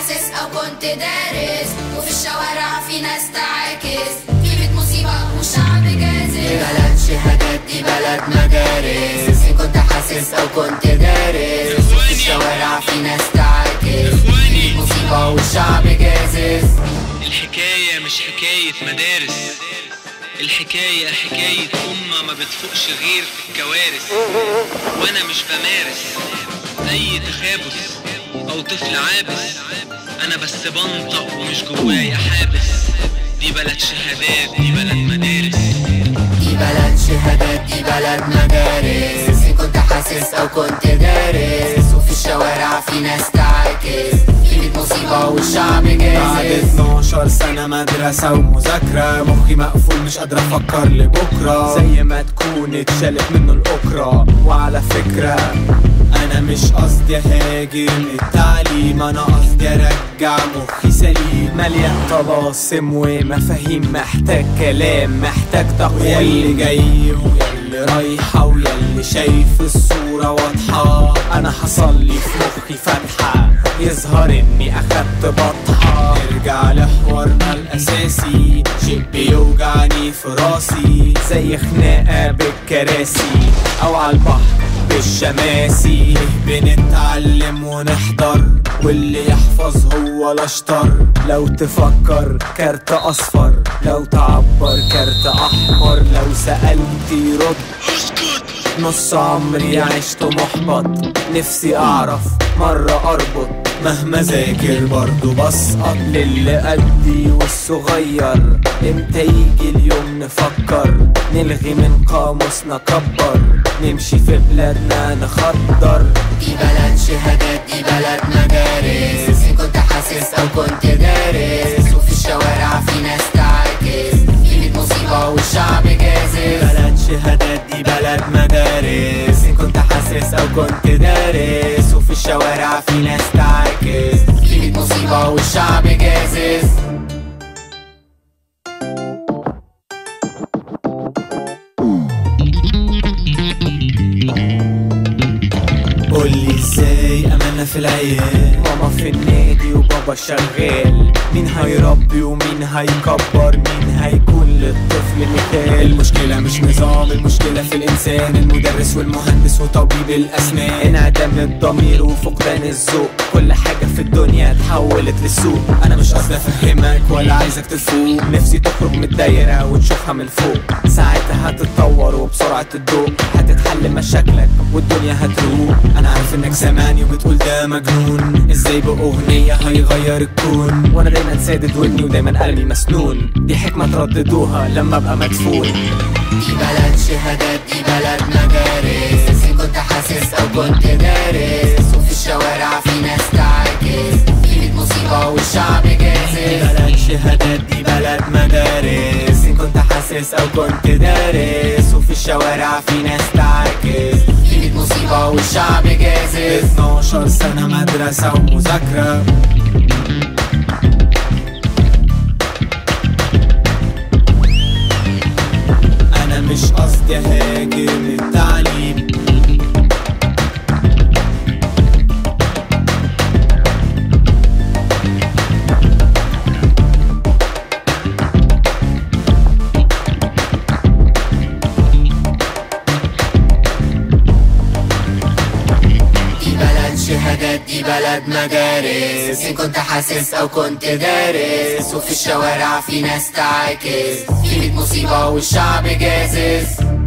حاسس او كنت دارس وفي الشوارع في ناس تعاكس في بيت مصيبة والشعب دي جازف بلد شهادات دي بلد مدارس إن كنت حاسس أو كنت دارس في الشوارع في ناس تعاكس في مصيبة والشعب جازف الحكاية مش حكاية مدارس الحكاية حكاية أمة ما بتفوقش غير في الكوارث وأنا مش بمارس أي تخابس أو طفل عابس أنا بس بنطق ومش جوايا حابس دي بلد شهادات دي بلد مدارس دي بلد شهادات دي بلد مدارس إن كنت حاسس أو كنت دارس وفي الشوارع في ناس تعاكس في بيت مصيبة والشعب بعد جازف 12 سنة مدرسة ومذاكرة مخي مقفول مش قادر أفكر لبكرة زي ما تكون اتشالت منه الأكرة وعلى فكرة أنا مش قصدي أهاجم التعليم أنا قصدي أرجع مخي سليم مليان طلاسم ومفاهيم محتاج كلام محتاج تقويم ياللي جاي وياللي رايحة وياللي شايف الصورة واضحة أنا حصل لي في مخي فتحة يظهر إني أخدت بطحة نرجع لحوارنا الأساسي شيء بيوجعني في راسي زي خناقة بالكراسي أو على البحر بالشماسي بنتعلم ونحضر واللي يحفظ هو الأشطر لو تفكر كارت أصفر لو تعبر كارت أحمر لو سألت يرد نص عمري عشت محبط نفسي اعرف مرة اربط مهما ذاكر برضو بسقط للي قدي والصغير امتى يجي اليوم نفكر نلغي من قاموسنا كبر نمشي في بلادنا نخدر دي بلد شهادات دي بلد مدارس إن كنت حاسس أو كنت دارس وفي الشوارع في ناس تعاكس في بيت مصيبة والشعب جازف بلد شهادات دي بلد مدارس إن كنت حاسس أو كنت دارس وفي الشوارع في ناس تعاكس في بيت مصيبة والشعب جازف قولي ازاي امانة في العيال ماما في النادي وبابا شغال مين هيربي ومين هيكبر مين هيكون للطفل مثال المشكلة مش نظام المشكلة في الانسان المدرس والمهندس وطبيب الاسنان انعدام الضمير وفقدان الذوق كل حاجة في الدنيا اتحولت للسوق انا مش قصدي افهمك ولا عايزك تفوق نفسي تخرج من الدايرة وتشوفها من فوق ساعتها هتتطور وبسرعة الضوء هتتحل مشاكلك والدنيا هتروق انا عارف انك سامعني وبتقول ده مجنون ازاي باغنية هيغير الكون وانا دايما سادد ودني ودايما قلبي مسنون دي حكمة ترددوها لما ابقى مدفون دي بلد شهادات دي بلد مدارس إن كنت حاسس أو كنت دارس وفي الشوارع في ناس تعاكس في بيت مصيبة والشعب جازف بلد شهادات دي بلد مدارس إن كنت حاسس أو كنت دارس وفي الشوارع في ناس تعاكس في بيت مصيبة والشعب جازف 12 سنة مدرسة ومذاكرة أنا مش قصدي أهاجم التعليم دي بلد شهادات دي بلد مدارس إن كنت حاسس أو كنت دارس وفي الشوارع في ناس تعاكس في بيت مصيبة والشعب جازف